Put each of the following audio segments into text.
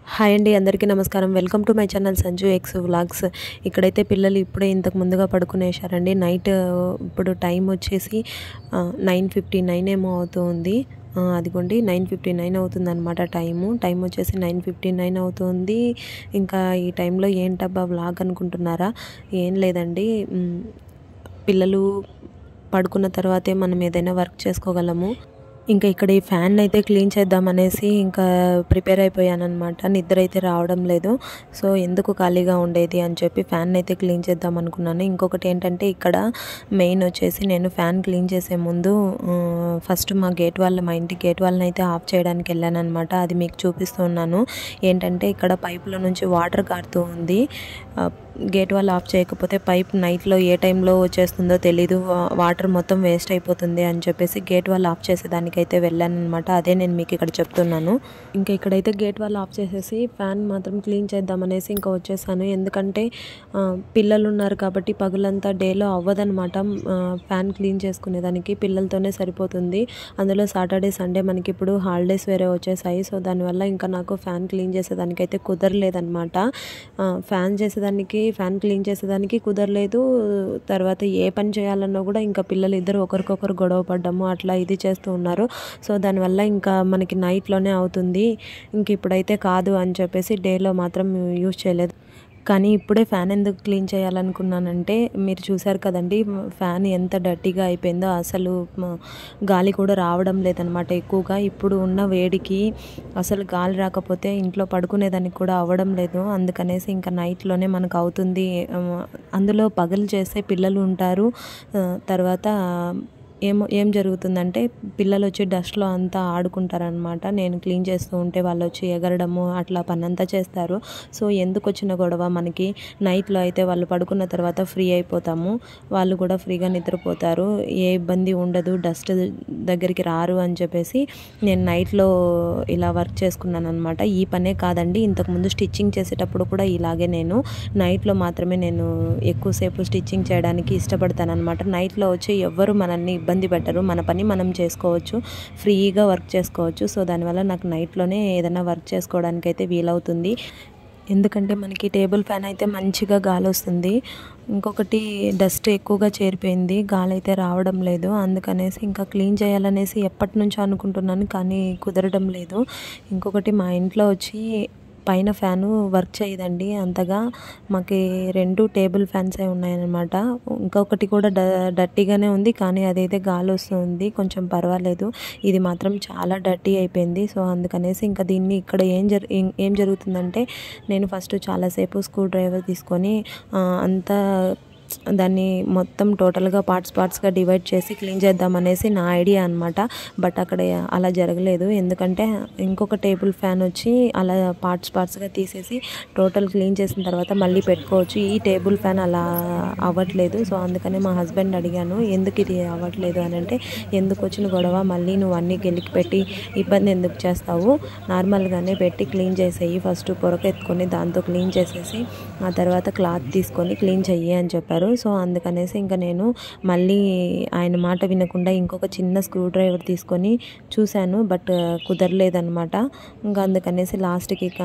hi అండి అందరికీ నమస్కారం welcome to my channel Sanju X vlogs ఇక్కడైతే పిల్లలు ఇప్పుడే ఇంతకు ముందుగా పడుకునేశారండి నైట్ ఇప్పుడు టైం వచ్చేసి నైన్ ఫిఫ్టీ నైన్ ఏమో అవుతుంది ఆ, అదిగోండి నైన్ ఫిఫ్టీ నైన్ అవుతుంది అనమాట టైము టైం వచ్చేసి నైన్ ఫిఫ్టీ నైన్ అవుతుంది ఇంకా ఈ టైంలో ఏంటబ్బా వ్లాగ్ అనుకుంటున్నారా ఏం లేదండి మ్, పిల్లలు పడుకున్న తర్వాతే మనం ఏదైనా వర్క్ చేసుకోగలము ఇంకా ఇక్కడ ఈ ఫ్యాన్ అయితే క్లీన్ చేద్దామనేసి ఇంకా ప్రిపేర్ అయిపోయాను అనమాట నిద్ర అయితే రావడం లేదు సో ఎందుకు ఖాళీగా ఉండేది అని చెప్పి ఫ్యాన్ అయితే క్లీన్ చేద్దాం అనుకున్నాను ఇంకొకటి ఏంటంటే ఇక్కడ మెయిన్ వచ్చేసి నేను ఫ్యాన్ క్లీన్ చేసే ముందు ఆ, ఫస్ట్ మా గేట్ వాళ్ళ మా ఇంటి గేట్ వాళ్ళని అయితే ఆఫ్ చేయడానికి వెళ్ళాను అనమాట అది మీకు చూపిస్తున్నాను ఏంటంటే ఇక్కడ పైపుల నుంచి వాటర్ కారుతూ ఉంది ఆ, గేట్ వాళ్ళు ఆఫ్ చేయకపోతే పైప్ నైట్లో ఏ టైంలో వచ్చేస్తుందో తెలీదు వా- వాటర్ మొత్తం వేస్ట్ అయిపోతుంది అని చెప్పేసి గేట్ వాళ్ళు ఆఫ్ చేసేదానికైతే వెళ్ళాను అనమాట అదే నేను మీకు ఇక్కడ చెప్తున్నాను ఇంకా ఇక్కడైతే గేట్ వాళ్ళు ఆఫ్ చేసేసి ఫ్యాన్ మాత్రం క్లీన్ చేద్దామనేసి ఇంకా వచ్చేసాను ఎందుకంటే ఆ, పిల్లలు ఉన్నారు కాబట్టి పగులంతా డేలో అవ్వదనమాట ఆ, ఫ్యాన్ క్లీన్ చేసుకునేదానికి పిల్లలతోనే సరిపోతుంది అందులో సాటర్డే సండే మనకి ఇప్పుడు హాలిడేస్ వేరే వచ్చేసాయి సో దానివల్ల ఇంకా నాకు ఫ్యాన్ క్లీన్ చేసేదానికైతే కుదరలేదనమాట ఆ, ఫ్యాన్ చేసేదానికి ఫ్యాన్ క్లీన్ చేసేదానికి కుదరలేదు తర్వాత ఏ పని చేయాలన్నా కూడా ఇంకా పిల్లలు ఇద్దరు ఒకరికొకరు గొడవ పడ్డము అట్లా ఇది చేస్తూ ఉన్నారు సో దానివల్ల ఇంకా మనకి నైట్లోనే అవుతుంది ఇంక ఇప్పుడైతే కాదు అని చెప్పేసి డేలో మాత్రం యూజ్ చేయలేదు కానీ ఇప్పుడే ఫ్యాన్ ఎందుకు క్లీన్ చేయాలనుకున్నానంటే మీరు చూసారు కదండి ఫ్యాన్ ఎంత డర్టీగా అయిపోయిందో అసలు మ- గాలి కూడా రావడం లేదనమాట ఎక్కువగా ఇప్పుడు ఉన్న వేడికి అసలు గాలి రాకపోతే ఇంట్లో పడుకునేదానికి కూడా అవ్వడం లేదు అందుకనేసి ఇంకా నైట్లోనే మనకు అవుతుంది ఆ, అందులో పగలు చేస్తే పిల్లలు ఉంటారు ఆ, తర్వాత ఏమో ఏం జరుగుతుందంటే పిల్లలు వచ్చి డస్ట్లో అంతా ఆడుకుంటారనమాట నేను క్లీన్ చేస్తూ ఉంటే వాళ్ళు వచ్చి ఎగరడము అట్లా పని అంతా చేస్తారు సో ఎందుకు వచ్చిన గొడవ మనకి నైట్లో అయితే వాళ్ళు పడుకున్న తర్వాత ఫ్రీ అయిపోతాము వాళ్ళు కూడా ఫ్రీగా నిద్రపోతారు ఏ ఇబ్బంది ఉండదు డస్ట్ దగ్గరికి రారు అని చెప్పేసి నేను నైట్లో ఇలా వర్క్ చేసుకున్నాను అనమాట ఈ పనే కాదండి ఇంతకుముందు స్టిచ్చింగ్ చేసేటప్పుడు కూడా ఇలాగే నేను నైట్లో మాత్రమే నేను ఎక్కువసేపు స్టిచ్చింగ్ చేయడానికి ఇష్టపడతాను అనమాట నైట్లో వచ్చి ఎవ్వరు మనల్ని ఇబ్బంది పెట్టరు మన పని మనం చేసుకోవచ్చు ఫ్రీగా వర్క్ చేసుకోవచ్చు సో దానివల్ల నాకు నైట్లోనే ఏదైనా వర్క్ చేసుకోవడానికి అయితే వీలవుతుంది ఎందుకంటే మనకి టేబుల్ ఫ్యాన్ అయితే మంచిగా గాలి వస్తుంది ఇంకొకటి డస్ట్ ఎక్కువగా చేరిపోయింది గాలి అయితే రావడం లేదు అందుకనేసి ఇంకా క్లీన్ చేయాలనేసి ఎప్పటి నుంచో అనుకుంటున్నాను కానీ కుదరడం లేదు ఇంకొకటి మా ఇంట్లో వచ్చి పైన ఫ్యాను వర్క్ చేయదండి అంతగా మాకు రెండు టేబుల్ ఫ్యాన్సే ఉన్నాయన్నమాట ఇంకొకటి కూడా డ డర్టీగానే ఉంది కానీ అదైతే గాలి వస్తుంది కొంచెం పర్వాలేదు ఇది మాత్రం చాలా డర్టీ అయిపోయింది సో అందుకనేసి ఇంకా దీన్ని ఇక్కడ ఏం జరు ఏం- ఏం జరుగుతుందంటే నేను ఫస్ట్ చాలాసేపు స్క్రూ డ్రైవర్ తీసుకొని ఆ, అంతా దాన్ని మొత్తం టోటల్గా పార్ట్స్ పార్ట్స్గా డివైడ్ చేసి క్లీన్ చేద్దామనేసి నా ఐడియా అనమాట బట్ అక్కడ అలా జరగలేదు ఎందుకంటే ఇంకొక టేబుల్ ఫ్యాన్ వచ్చి అలా పార్ట్స్ పార్ట్స్గా తీసేసి టోటల్ క్లీన్ చేసిన తర్వాత మళ్ళీ పెట్టుకోవచ్చు ఈ టేబుల్ ఫ్యాన్ అలా అవ్వట్లేదు సో అందుకనే మా హస్బెండ్ అడిగాను ఎందుకు ఇది అవ్వట్లేదు అని అంటే ఎందుకు వచ్చిన గొడవ మళ్ళీ నువ్వు అన్నీ గెలికి పెట్టి ఇబ్బంది ఎందుకు చేస్తావు నార్మల్గానే పెట్టి క్లీన్ చేసేయి ఫస్ట్ పొరక ఎత్తుకొని దాంతో క్లీన్ చేసేసి ఆ తర్వాత క్లాత్ తీసుకొని క్లీన్ చెయ్యి అని చెప్పారు సో అందుకనేసి ఇంకా నేను మళ్ళీ ఆయన మాట వినకుండా ఇంకొక చిన్న స్క్రూ డ్రైవర్ తీసుకొని చూశాను బట్ కుదరలేదనమాట ఇంకా అందుకనేసి లాస్ట్కి ఇక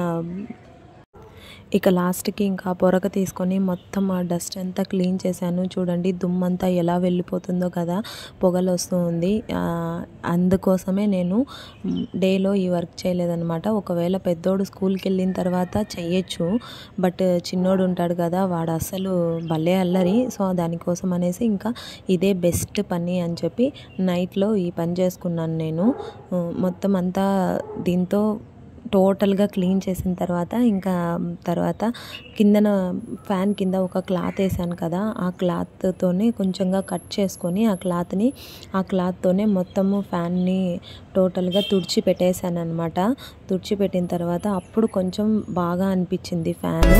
ఇక లాస్ట్కి ఇంకా పొరక తీసుకొని మొత్తం ఆ డస్ట్ అంతా క్లీన్ చేశాను చూడండి దుమ్మంతా ఎలా వెళ్ళిపోతుందో కదా పొగలు వస్తూ ఉంది ఆ, అందుకోసమే నేను మ్, డేలో ఈ వర్క్ చేయలేదన్నమాట ఒకవేళ పెద్దోడు స్కూల్కి వెళ్ళిన తర్వాత చెయ్యొచ్చు బట్ చిన్నోడు ఉంటాడు కదా వాడు అస్సలు భలే అల్లరి సో దానికోసం అనేసి ఇంకా ఇదే బెస్ట్ పని అని చెప్పి నైట్లో ఈ పని చేసుకున్నాను నేను ఉ, మొత్తం అంతా దీంతో టోటల్గా క్లీన్ చేసిన తర్వాత ఇంకా తర్వాత కిందన ఫ్యాన్ కింద ఒక క్లాత్ వేసాను కదా ఆ క్లాత్తోనే కొంచెంగా కట్ చేసుకొని ఆ క్లాత్ని ఆ క్లాత్తోనే మొత్తము ఫ్యాన్ని టోటల్గా తుడిచి పెట్టేశాను అనమాట తుడిచి పెట్టిన తర్వాత అప్పుడు కొంచెం బాగా అనిపించింది ఫ్యాను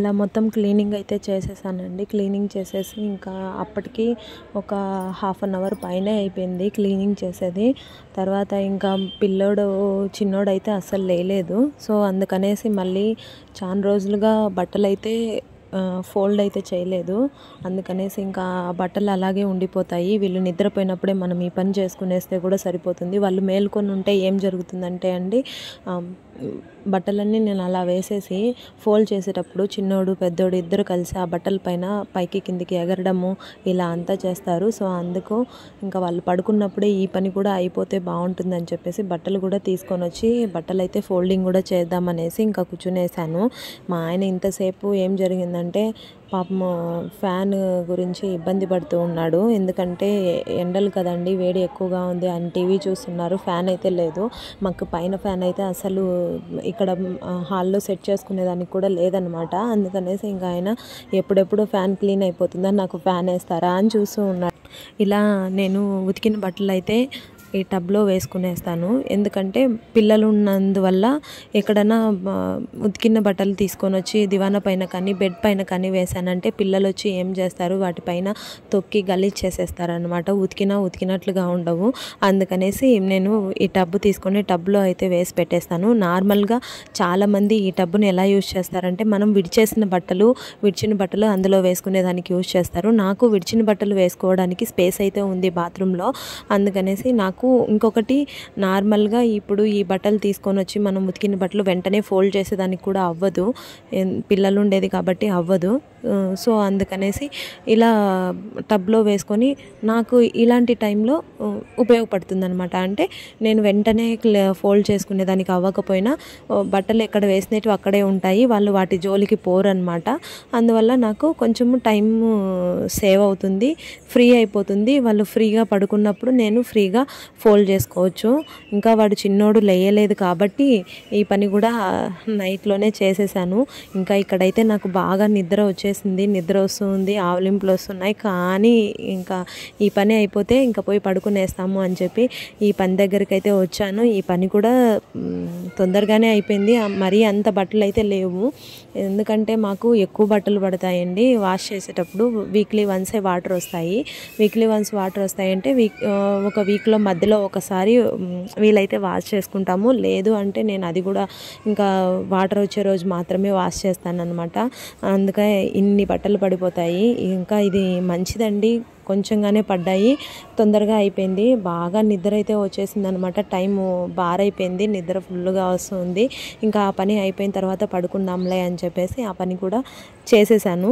అలా మొత్తం క్లీనింగ్ అయితే చేసేసానండి క్లీనింగ్ చేసేసి ఇంకా అప్పటికి ఒక హాఫ్ అన్ అవర్ పైనే అయిపోయింది క్లీనింగ్ చేసేది తర్వాత ఇంకా పిల్లోడు చిన్నోడు అయితే అస్సలు లేలేదు సో అందుకనేసి మళ్ళీ చాలా రోజులుగా బట్టలు అయితే ఫోల్డ్ అయితే చేయలేదు అందుకనేసి ఇంకా ఆ బట్టలు అలాగే ఉండిపోతాయి వీళ్ళు నిద్రపోయినప్పుడే మనం ఈ పని చేసుకునేస్తే కూడా సరిపోతుంది వాళ్ళు మేల్కొని ఉంటే ఏం జరుగుతుందంటే అండి ఆ, బట్టలన్నీ నేను అలా వేసేసి ఫోల్డ్ చేసేటప్పుడు చిన్నోడు పెద్దోడు ఇద్దరు కలిసి ఆ బట్టల పైన పైకి కిందికి ఎగరడము ఇలా అంతా చేస్తారు సో అందుకు ఇంకా వాళ్ళు పడుకున్నప్పుడే ఈ పని కూడా అయిపోతే బాగుంటుందని చెప్పేసి బట్టలు కూడా తీసుకొని వచ్చి బట్టలు అయితే ఫోల్డింగ్ కూడా చేద్దామనేసి ఇంకా కూర్చునేసాను మా ఆయన ఇంతసేపు ఏం జరిగిందంటే పాపం ఫ్యాన్ గురించి ఇబ్బంది పడుతూ ఉన్నాడు ఎందుకంటే ఎండలు కదండి వేడి ఎక్కువగా ఉంది అని టీవీ చూస్తున్నారు ఫ్యాన్ అయితే లేదు మాకు పైన ఫ్యాన్ అయితే అసలు ఇక్కడ హాల్లో సెట్ చేసుకునేదానికి కూడా లేదనమాట అందుకనేసి ఇంకా ఆయన ఎప్పుడెప్పుడు ఫ్యాన్ క్లీన్ అయిపోతుందా నాకు ఫ్యాన్ వేస్తారా అని చూస్తూ ఉన్నాడు ఇలా నేను ఉతికిన బట్టలు అయితే ఈ టబ్లో వేసుకునేస్తాను ఎందుకంటే పిల్లలు ఉన్నందువల్ల ఎక్కడైనా ఆ, ఉతికిన బట్టలు తీసుకొని వచ్చి దివానా పైన కానీ బెడ్ పైన కానీ వేసానంటే పిల్లలు వచ్చి ఏం చేస్తారు వాటిపైన తొక్కి గలీజ్ చేసేస్తారనమాట ఉతికినా ఉతికినట్లుగా ఉండవు అందుకనేసి నేను ఈ టబ్బు తీసుకొని టబ్లో అయితే వేసి పెట్టేస్తాను నార్మల్గా చాలామంది ఈ టబ్బుని ఎలా యూజ్ చేస్తారంటే మనం విడిచేసిన బట్టలు విడిచిన బట్టలు అందులో వేసుకునేదానికి యూజ్ చేస్తారు నాకు విడిచిన బట్టలు వేసుకోవడానికి స్పేస్ అయితే ఉంది బాత్రూంలో అందుకనేసి నాకు ఇంకొకటి నార్మల్గా ఇప్పుడు ఈ బట్టలు తీసుకొని వచ్చి మనం ఉతికిన బట్టలు వెంటనే ఫోల్డ్ చేసేదానికి కూడా అవ్వదు ఎన్- పిల్లలు ఉండేది కాబట్టి అవ్వదు ఆ, సో అందుకనేసి ఇలా టబ్లో వేసుకొని నాకు ఇలాంటి టైంలో ఉపయోగపడుతుంది అనమాట అంటే నేను వెంటనే ఫోల్డ్ చేసుకునే దానికి అవ్వకపోయినా ఆ, బట్టలు ఎక్కడ వేసినట్టు అక్కడే ఉంటాయి వాళ్ళు వాటి జోలికి పోరు అనమాట అందువల్ల నాకు కొంచెం టైం సేవ్ అవుతుంది ఫ్రీ అయిపోతుంది వాళ్ళు ఫ్రీగా పడుకున్నప్పుడు నేను ఫ్రీగా ఫోల్డ్ చేసుకోవచ్చు ఇంకా వాడు చిన్నోడు లేయలేదు కాబట్టి ఈ పని కూడా నైట్లోనే చేసేసాను ఇంకా ఇక్కడైతే నాకు బాగా నిద్ర వచ్చేసింది నిద్ర వస్తుంది ఆవలింపులు వస్తున్నాయి కానీ ఇంకా ఈ పని అయిపోతే ఇంకా పోయి పడుకునేస్తాము అని చెప్పి ఈ పని దగ్గరికి అయితే వచ్చాను ఈ పని కూడా మ్, తొందరగానే అయిపోయింది ఆ, మరీ అంత బట్టలు అయితే లేవు ఎందుకంటే మాకు ఎక్కువ బట్టలు పడతాయండి వాష్ చేసేటప్పుడు వీక్లీ వన్సే వాటర్ వస్తాయి వీక్లీ వన్స్ వాటర్ వస్తాయంటే వీక్ ఆ, ఒక వీక్లో మధ్యలో ఒకసారి మ్, వీలైతే వాష్ చేసుకుంటాము లేదు అంటే నేను అది కూడా ఇంకా వాటర్ వచ్చే రోజు మాత్రమే వాష్ చేస్తాను అనమాట అందుకే ఇన్ని బట్టలు పడిపోతాయి ఇంకా ఇది మంచిదండి కొంచెంగానే పడ్డాయి తొందరగా అయిపోయింది బాగా నిద్ర అయితే వచ్చేసింది అనమాట టైము బారైపోయింది నిద్ర ఫుల్గా వస్తుంది ఇంకా ఆ పని అయిపోయిన తర్వాత పడుకుందాంలే అని చెప్పేసి ఆ పని కూడా చేసేసాను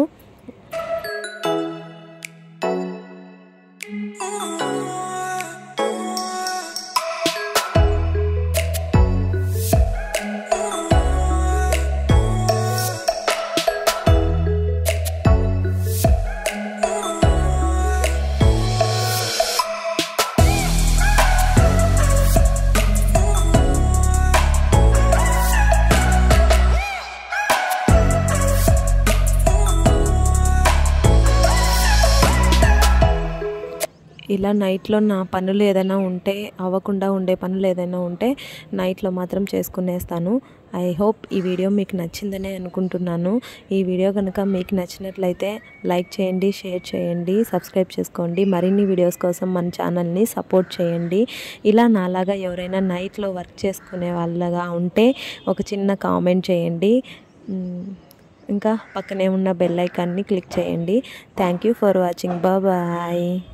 ఇలా నైట్లో నా పనులు ఏదైనా ఉంటే అవ్వకుండా ఉండే పనులు ఏదైనా ఉంటే నైట్లో మాత్రం చేసుకునేస్తాను ఐ హోప్ ఈ వీడియో మీకు నచ్చిందనే అనుకుంటున్నాను ఈ వీడియో కనుక మీకు నచ్చినట్లయితే లైక్ చేయండి షేర్ చేయండి సబ్స్క్రైబ్ చేసుకోండి మరిన్ని వీడియోస్ కోసం మన ఛానల్ని సపోర్ట్ చేయండి ఇలా నాలాగా ఎవరైనా నైట్లో వర్క్ చేసుకునే వాళ్ళగా ఉంటే ఒక చిన్న కామెంట్ చేయండి మ్, ఇంకా పక్కనే ఉన్న బెల్ ఐకాన్ని క్లిక్ చేయండి thank you for watching bye